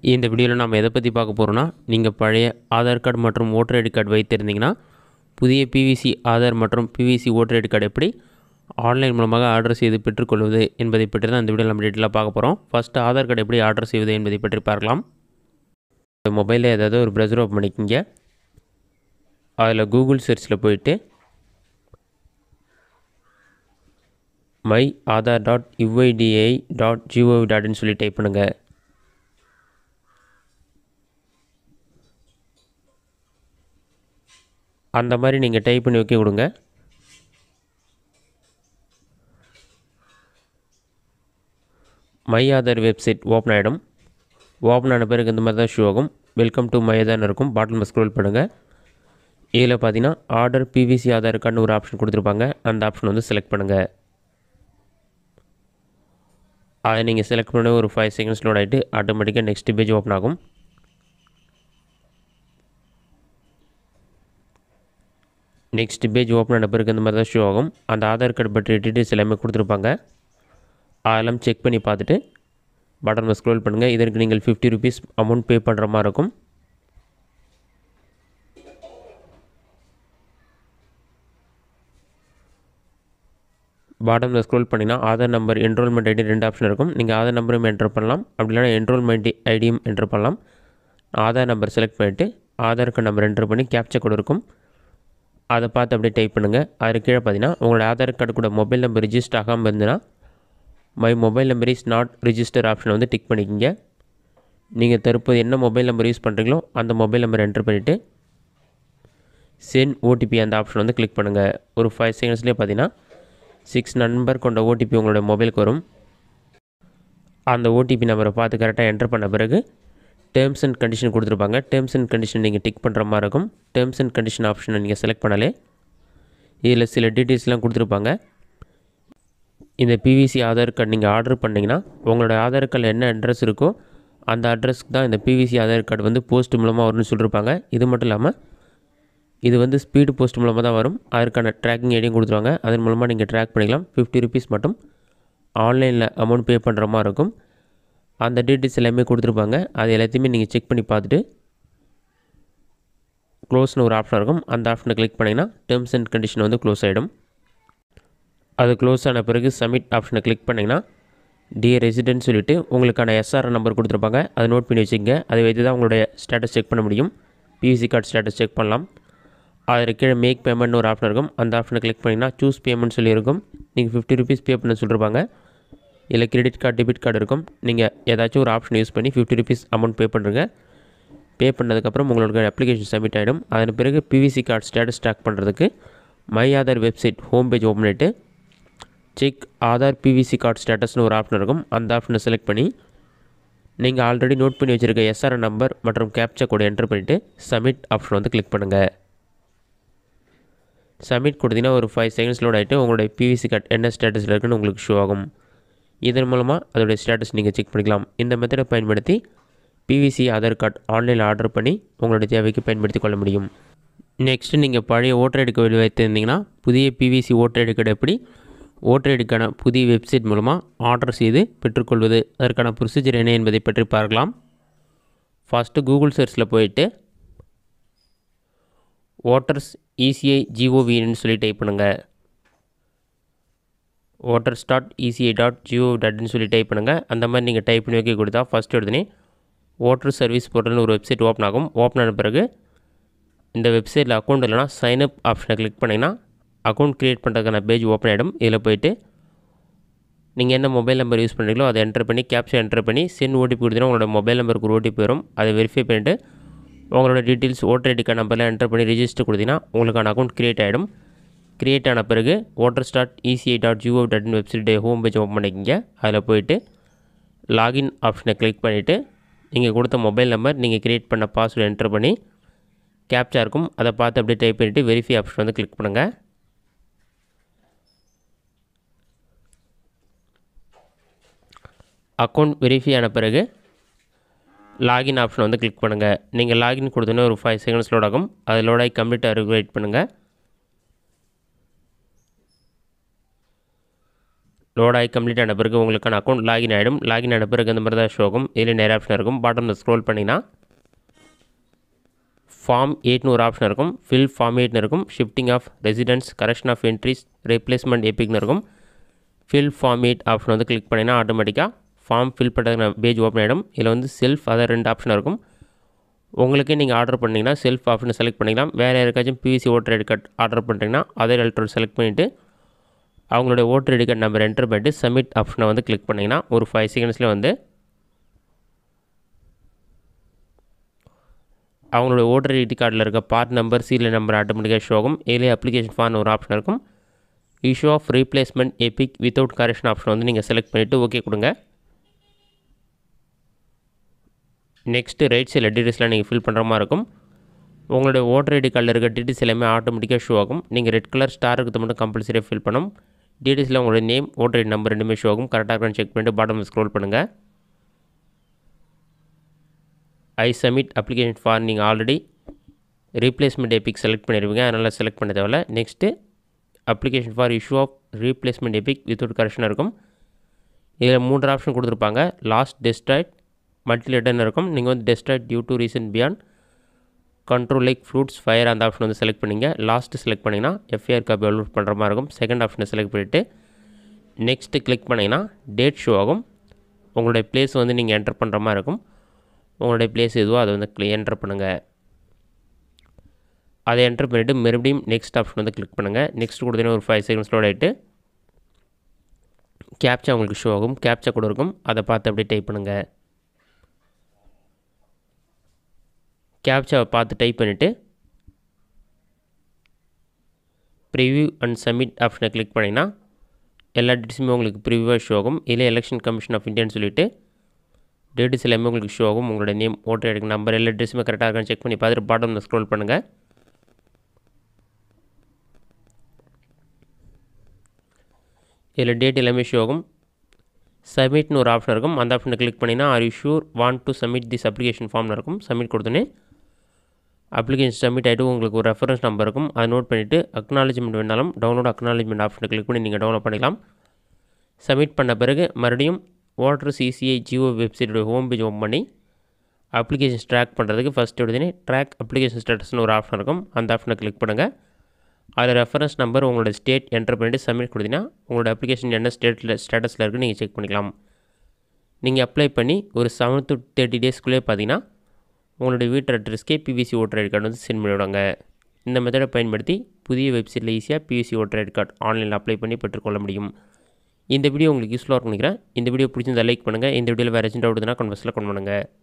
இந்த வீடியோவில் நம்ம எதை பற்றி பார்க்க போகிறோன்னா நீங்கள் பழைய ஆதார் கார்டு மற்றும் ஓட்டர் ஐடி கார்டு வைத்திருந்தீங்கன்னா புதிய பிவிசி ஆதார் மற்றும் பிவிசி ஓட்டர் ஐடி கார்டு எப்படி ஆன்லைன் மூலமாக ஆர்டர் செய்து பெற்றுக்கொள்வது என்பதை பற்றி தான் இந்த வீடியோவில் நம்ம டீட்டெயிலாக பார்க்க போகிறோம் ஃபஸ்ட்டு ஆதார் கார்டு எப்படி ஆர்டர் செய்வது என்பதை பற்றி பார்க்கலாம் மொபைலில் ஏதாவது ஒரு ப்ரௌசர் ஓப்பன் பண்ணிக்கிங்க அதில் கூகுள் சர்ச்சில் போயிட்டு my Aadhaar dot UIDAI dot gov டாட்னு சொல்லி டைப் பண்ணுங்கள் அந்த மாதிரி நீங்கள் டைப் பண்ணி வைக்க கொடுங்க மை ஆதார் வெப்சைட் ஓப்பன் ஆகிடும் ஓப்பன் ஆன பிறகு இந்த மாதிரி தான் ஷோ ஆகும் வெல்கம் டு மை ஆதார்னு இருக்கும் பாட்டில் ஸ்க்ரோல் பண்ணுங்கள் இதில் பார்த்தீங்கன்னா ஆர்டர் பிவிசி ஆதார் கார்டுன்னு ஒரு ஆப்ஷன் கொடுத்துருப்பாங்க அந்த ஆப்ஷன் வந்து செலக்ட் பண்ணுங்கள் அதை நீங்கள் செலக்ட் பண்ண ஒரு ஃபைவ் செகண்ட்ஸ் லோட் ஆகிட்டு ஆட்டோமேட்டிக்காக நெக்ஸ்ட் பேஜ் ஓப்பன் ஆகும் நெக்ஸ்ட் பேஜ் ஓப்பன் ஆன பிறகு இந்த மாதிரி தான் ஷோ ஆகும் அந்த ஆதார் கார்டு பற்றிய டீட்டெயில்ஸ் எல்லாமே கொடுத்துருப்பாங்க அதெல்லாம் செக் பண்ணி பார்த்துட்டு பட்டனில் ஸ்க்ரோல் பண்ணுங்கள் இதற்கு நீங்கள் ஃபிஃப்டி ருபீஸ் அமௌண்ட் பே பண்ணுற மாதிரி இருக்கும் பாட்டமில் ஸ்க்ரோல் பண்ணிங்கன்னா ஆதார் நம்பர் என்ரோல்மெண்ட் ஐடி ரெண்டு ஆப்ஷன் இருக்கும் நீங்கள் ஆதார் நம்பரும் என்டர் பண்ணலாம் அப்படி இல்லைனா என்ரோல்மெண்ட் ஐடியும் என்டர் பண்ணலாம் ஆதார் நம்பர் செலக்ட் பண்ணிவிட்டு ஆதார் கார்டு நம்பர் என்டர் பண்ணி கேப்சா கோடு இருக்கும் அதை பார்த்து அப்படியே டைப் பண்ணுங்கள் அது கீழே பார்த்தீங்கன்னா உங்களோட ஆதார் கார்டு கூட மொபைல் நம்பர் ரிஜிஸ்டர் ஆகாமல் இருந்ததுன்னா my mobile number is not register ஆப்ஷனை வந்து டிக் பண்ணிக்கிங்க நீங்கள் தற்போது என்ன மொபைல் நம்பர் யூஸ் பண்ணுறீங்களோ அந்த மொபைல் நம்பர் என்டர் பண்ணிவிட்டு சென்ட் ஓடிபி அந்த ஆப்ஷன் வந்து கிளிக் பண்ணுங்கள் ஒரு ஃபைவ் செகண்ட்ஸ்லேயே பார்த்தீங்கன்னா சிக்ஸ் நம்பர் கொண்ட ஓடிபி உங்களோட மொபைலுக்கு வரும் அந்த ஓடிபி நம்பரை பார்த்து கரெக்டாக என்டர் பண்ண பிறகு டேர்ம்ஸ் அண்ட் கண்டிஷன் கொடுத்துருப்பாங்க டேர்ம்ஸ் அண்ட் கண்டிஷன் நீங்கள் டிக் பண்ணுற மாதிரி இருக்கும் டேர்ம்ஸ் அண்ட் கண்டிஷன் ஆப்ஷனை நீங்கள் செலக்ட் பண்ணாலே இதில் சில டீட்டெயில்ஸ்லாம் கொடுத்துருப்பாங்க இந்த பிவிசி ஆதார் கார்டு நீங்கள் ஆர்டர் பண்ணிங்கன்னா உங்களோட ஆதார் கார்டில் என்ன அட்ரஸ் இருக்கோ அந்த அட்ரஸ்க்கு தான் இந்த பிவிசி ஆதார் கார்டு வந்து போஸ்ட் மூலமாக வரும்னு சொல்லியிருப்பாங்க இது மட்டும் இல்லாமல் இது வந்து ஸ்பீடு போஸ்ட் மூலமாக தான் வரும் அதற்கான ட்ராக்கிங் ஐடியும் கொடுத்துருவாங்க அதன் மூலமாக நீங்கள் ட்ராக் பண்ணிக்கலாம் ஃபிஃப்டி ருபீஸ் மட்டும் ஆன்லைனில் அமௌண்ட் பே பண்ணுற மாதிரி இருக்கும் அந்த டீட்டெயில்ஸ் எல்லாமே கொடுத்துருப்பாங்க அது எல்லாத்தையுமே நீங்கள் செக் பண்ணி பார்த்துட்டு க்ளோஸ்னு ஒரு ஆப்ஷன் இருக்கும் அந்த ஆப்ஷனை கிளிக் பண்ணிங்கன்னா டேர்ம்ஸ் அண்ட் கண்டிஷன் வந்து க்ளோஸ் ஆகிடும் அது க்ளோஸ் ஆன பிறகு சப்மிட் ஆப்ஷனை கிளிக் பண்ணிங்கன்னா டியர் ரெசிடென்ட் சொல்லிவிட்டு உங்களுக்கான எஸ்ஆர் நம்பர் கொடுத்துருப்பாங்க அதை நோட் பண்ணி வச்சுக்கங்க அதை வைத்து தான் உங்களுடைய ஸ்டேட்டஸ் செக் பண்ண முடியும் பிவிசி கார்டு ஸ்டேட்டஸ் செக் பண்ணலாம் அதில் கீழே மேக் பேமெண்ட்னு ஒரு ஆப்ஷன் இருக்கும் அந்த ஆப்ஷனை கிளிக் பண்ணிங்கன்னா சூஸ் பேமெண்ட் சொல்லியிருக்கும் நீங்கள் ஃபிஃப்டி ருபீஸ் பே பண்ண சொல்லியிருப்பாங்க இல்லை கிரெடிட் கார்டு டெபிட் கார்டு இருக்கும் நீங்கள் ஏதாச்சும் ஒரு ஆப்ஷன் யூஸ் பண்ணி ஃபிஃப்டி ருபீஸ் அமௌண்ட் பே பண்ணுறங்க பே பண்ணதுக்கப்புறம் உங்களோட அப்ளிகேஷன் சப்மிட் ஆகிடும் அதன் பிறகு பிவிசி கார்டு ஸ்டேட்டஸ் ட்ராக் பண்ணுறதுக்கு my Aadhaar website home page open பண்ணிட்டு செக் ஆதார் பிவிசி கார்டு ஸ்டேட்டஸ்னு ஒரு ஆப்ஷன் இருக்கும் அந்த ஆப்ஷனை செலக்ட் பண்ணி நீங்கள் ஆல்ரெடி நோட் பண்ணி வச்சுருக்க எஸ்ஆர் நம்பர் மற்றும் கேப்சா கோடு என்டர் பண்ணிவிட்டு சப்மிட் ஆப்ஷன் வந்து கிளிக் பண்ணுங்கள் சப்மிட் கொடுத்தீங்கன்னா ஒரு ஃபைவ் செகண்ட்ஸ் லோட் ஆகிட்டு உங்களுடைய பிவிசி கார்டு என்ன ஸ்டேட்டஸில் இருக்குன்னு உங்களுக்கு ஷோ ஆகும் இதன் மூலமாக அதோடைய ஸ்டேட்டஸ் நீங்கள் செக் பண்ணிக்கலாம் இந்த மெத்தடை பயன்படுத்தி பிவிசி ஆதார் கார்டு ஆன்லைனில் ஆர்டர் பண்ணி உங்களுடைய தேவைக்கு பயன்படுத்தி கொள்ள முடியும் நெக்ஸ்ட்டு நீங்கள் பழைய ஓட்டர் ஐடி கார்டு வைத்திருந்தீங்கன்னா புதிய பிவிசி ஓட்டர் ஐடி கார்டு எப்படி ஓட்டர் ஐடிக்கான புதிய வெப்சைட் மூலமாக ஆர்டர் செய்து பெற்றுக்கொள்வது அதற்கான ப்ரொசீஜர் என்ன என்பதை பற்றி பார்க்கலாம் ஃபஸ்ட்டு கூகுள் சர்ச்சில் போயிட்டு ஓட்டர்ஸ் இசிஐ ஜிஓவின்னு சொல்லி டைப் பண்ணுங்கள் voters dot ECI dot gov டாட்னு சொல்லி டைப் பண்ணுங்கள் அந்த மாதிரி நீங்கள் டைப் பண்ணி வைக்க கொடுத்தா ஃபஸ்ட் எடுத்துனே ஓட்டர் சர்வீஸ் போர்ட்டல்னு ஒரு வெப்சைட் ஓப்பன் ஆகும் ஓப்பன் ஆன பிறகு இந்த வெப்சைட்டில் அக்கௌண்ட் இல்லைனா சைன்அப் ஆப்ஷனை கிளிக் பண்ணிங்கன்னா அக்கௌண்ட் க்ரியேட் பண்ணுறதுக்கான பேஜ் ஓப்பன் ஆகிடும் இதில் போயிட்டு நீங்கள் என்ன மொபைல் நம்பர் யூஸ் பண்ணுறீங்களோ அதை என்டர் பண்ணி கேப்ஷன் என்டர் பண்ணி சென்ட் ஓடிபி கொடுத்தீங்கன்னா உங்களோட மொபைல் நம்பருக்கு ஒரு ஓடிபி வரும் அதை வெரிஃபை பண்ணிவிட்டு உங்களோட டீட்டெயில்ஸ் ஓட்டர் ஐடி கார்டு நம்பர்லாம் என்டர் பண்ணி ரிஜிஸ்டர் கொடுத்தீங்கன்னா உங்களுக்கான அக்கௌண்ட் க்ரியேட் ஆகிடும் க்ரியேட் ஆன பிறகு voter start ECI dot G O dot in website home page open பண்ணிக்கிங்க அதில் போயிட்டு லாகின் ஆப்ஷனை கிளிக் பண்ணிவிட்டு நீங்கள் கொடுத்த மொபைல் நம்பர் நீங்கள் க்ரியேட் பண்ண பாஸ்வேர்டு என்டர் பண்ணி கேப்சா இருக்கும் அதை பார்த்து அப்படியே டைப் பண்ணிவிட்டு வெரிஃபை ஆப்ஷன் வந்து கிளிக் பண்ணுங்கள் அக்கௌண்ட் வெரிஃபை ஆன பிறகு லாகின் ஆப்ஷன் வந்து கிளிக் பண்ணுங்கள் நீங்கள் லாகின் கொடுத்தோன்னே ஒரு ஃபைவ் செகண்ட்ஸ் லோட் ஆகும் அது லோட் ஆகி கம்ப்ளீட்டாக ரெகுலேட் பண்ணுங்கள் லோட் ஆகி கம்ப்ளீட் ஆன பிறகு உங்களுக்கான அக்கௌண்ட் லாகின் ஆகிடும் லாகின் ஆன பிறகு அந்த மாதிரி தான் ஷோ ஆகும் இதில் நிறைய ஆப்ஷன் இருக்கும் பாட்டமில் ஸ்க்ரோல் பண்ணிங்கன்னா ஃபார்ம் எயிட்னு ஒரு ஆப்ஷன் இருக்கும் ஃபில் ஃபார்ம் எயிட்னு இருக்கும் shifting of residence correction of entries replacement எப்பிக்னு இருக்கும் ஃபில் ஃபார்ம் எயிட் ஆப்ஷன் வந்து கிளிக் பண்ணிங்கன்னா ஆட்டோமேட்டிக்காக ஃபார்ம் ஃபில் பண்ணுற பேஜ் ஓப்பன் ஆகிடும் இதில் வந்து செல்ஃப் அதை ரெண்டு ஆப்ஷன் இருக்கும் உங்களுக்கே நீங்கள் ஆர்டர் பண்ணிங்கன்னா செல்ஃப் ஆப்ஷனை செலக்ட் பண்ணிக்கலாம் வேறு யாருக்காச்சும் PVC voter ID card order பண்ணுறீங்கன்னா அதே எலக்ட்ரோல் செலக்ட் பண்ணிவிட்டு அவங்களுடைய voter ID card number enter பண்ணிட்டு சப்மிட் ஆப்ஷனை வந்து கிளிக் பண்ணிங்கன்னா ஒரு ஃபைவ் செகண்ட்ஸில் வந்து அவங்களோட ஓட்டர் ஐடி கார்டில் இருக்க பார்ட் நம்பர் சீரியல் நம்பர் ஆட்டோமேட்டிக்காக ஷோ ஆகும் இதிலே அப்ளிகேஷன் ஃபார்ம் ஒரு ஆப்ஷன் இருக்கும் issue of replacement EPIC without correction option வந்து நீங்கள் செலக்ட் பண்ணிவிட்டு ஓகே கொடுங்க நெக்ஸ்ட்டு ரைட் சைடில் டீட்டெயில்ஸ்லாம் நீங்கள் ஃபில் பண்ணுற மாதிரி இருக்கும் உங்களுடைய ஓட்டர் ஐடி கார்டில் இருக்க டீட்டெயில்ஸ் எல்லாமே ஆட்டோமேட்டிக்காக ஷோ ஆகும் நீங்கள் ரெட் கலர் ஸ்டார் இருக்கிறது மட்டும் கம்பல்சரியாக ஃபில் பண்ணும் டீட்டெயில்ஸில் உங்களுடைய நேம் ஓட்டர் ஐடி நம்பர் ரெண்டுமே ஷோ ஆகும் கரெக்டாக இருக்கான்னு செக் பண்ணிட்டு பாட்டம் ஸ்க்ரோல் பண்ணுங்கள் ஐ சப்மிட் அப்ளிகேஷன் ஃபார் நீங்கள் ஆல்ரெடி ரீப்ளேஸ்மெண்ட் எபிக் செலக்ட் பண்ணிடுவீங்க அதனால் செலக்ட் பண்ண தேவையில்ல next application for issue of replacement EPIC without correction இருக்கும் இதில் மூன்று ஆப்ஷன் கொடுத்துருப்பாங்க லாஸ்ட் டெஸ்ட்ராய்ட் மல்டி ரிட்டர்ன் இருக்கும் நீங்கள் வந்து destroyed due to reason beyond control like floods fire அந்த ஆப்ஷன் வந்து செலக்ட் பண்ணிங்க லாஸ்ட்டு செலக்ட் பண்ணிங்கன்னா எஃப்ஐஆர் காப்பி அப்லோட் பண்ணுற மாதிரி இருக்கும் செகண்ட் ஆப்ஷனை செலக்ட் பண்ணிவிட்டு நெக்ஸ்ட்டு கிளிக் பண்ணிங்கன்னா டேட் ஷோ ஆகும் உங்களுடைய பிளேஸ் வந்து நீங்கள் என்டர் பண்ணுற மாதிரி இருக்கும் உங்களுடைய பிளேஸ் எதுவோ அதை வந்து க்ளி என்டர் பண்ணுங்கள் அதை என்டர் பண்ணிவிட்டு மறுபடியும் நெக்ஸ்ட் ஆப்ஷன் வந்து கிளிக் பண்ணுங்கள் நெக்ஸ்ட் கொடுத்தீங்கன்னா ஒரு ஃபைவ் செகண்ட்ஸ் லோட் ஆகிட்டு கேப்ச்சா உங்களுக்கு ஷோ ஆகும் கேப்ச்சா கூட இருக்கும் அதை பார்த்து அப்படியே டைப் பண்ணுங்கள் கேப்ச்சாவை பார்த்து டைப் பண்ணிவிட்டு ப்ரிவ்யூ அண்ட் சப்மிட் ஆப்ஷனை கிளிக் பண்ணிங்கன்னா எல்லா டீட்டெயில்ஸுமே உங்களுக்கு ப்ரிவியூவாக ஷோ ஆகும் இல்லை எலெக்ஷன் கமிஷன் ஆஃப் இந்தியான்னு சொல்லிவிட்டு டேட்டஸ் எல்லாமே உங்களுக்கு ஷோ ஆகும் உங்களோட நேம் ஓட்டர் ஐடி நம்பர் எல்லா டீட்டெயில்ஸுமே கரெக்டாக இருக்கான்னு செக் பண்ணி பார்த்துட்டு பாட்டமில் ஸ்க்ரோல் பண்ணுங்கள் இதில் டேட் எல்லாமே ஷோ ஆகும் சப்மிட்னு ஒரு ஆப்ஷன் இருக்கும் அந்த ஆப்ஷனை கிளிக் பண்ணிங்கன்னா are you sure want to submit this application ஃபார்ம்னு இருக்கும் சப்மிட் கொடுத்தோன்னே அப்ளிகேஷன் சப்மிட் ஆகிட்டு உங்களுக்கு ஒரு ரெஃபரன்ஸ் நம்பர் இருக்கும் அதை நோட் பண்ணிவிட்டு அக்னாலஜ்மெண்ட் வேணாலும் டவுன்லோட் அக்னாலஜ்மெண்ட் ஆப்ஷனை கிளிக் பண்ணி நீங்கள் டவுன்லோட் பண்ணிக்கலாம் சப்மிட் பண்ண பிறகு மறுபடியும் வாட்டர் சிசிஐ ஜியோ வெப்சைட்டோட ஹோம் பேஜ் ஓப்பன் பண்ணி அப்ளிகேஷன்ஸ் ட்ராக் பண்ணுறதுக்கு ஃபஸ்ட் எடுத்தனே ட்ராக் அப்ளிகேஷன் ஸ்டேட்டஸ்னு ஒரு ஆப்ஷன் இருக்கும் அந்த ஆப்ஷனை கிளிக் பண்ணுங்கள் அதில் ரெஃபரன்ஸ் நம்பர் உங்களோட ஸ்டேட் என்டர் பண்ணிவிட்டு சப்மிட் கொடுத்தீங்கன்னா உங்களோட அப்ளிகேஷன் என்ன ஸ்டேட்டில் ஸ்டேட்டஸில் இருக்குன்னு நீங்கள் செக் பண்ணிக்கலாம் நீங்கள் அப்ளை பண்ணி ஒரு செவன் டு தேர்ட்டி டேஸ்க்குள்ளே பார்த்தீங்கன்னா உங்களுடைய வீட்டு அட்ரஸ்க்கே பிவிசி ஓட்டர் ஐடி கார்டு வந்து சென்ட் பண்ணிவிடுவாங்க இந்த மெத்தடை பயன்படுத்தி புதிய வெப்சைட்டில் ஈஸியாக பிவிசி ஓட்டர் ஐடி கார்டு ஆன்லைனில் அப்ளை பண்ணி பெற்றுக்கொள்ள முடியும் இந்த வீடியோ உங்களுக்கு யூஸ்ஃபுல்லாக இருக்கும் நினைக்கிறேன் இந்த வீடியோ பிடிச்சிருந்தா லைக் பண்ணுங்கள் இந்த வீடியோவில் வேறு ஏதாச்சும் டவுட் இருந்தால் கன்வர்ஸில் கொண்டு பண்ணுங்கள்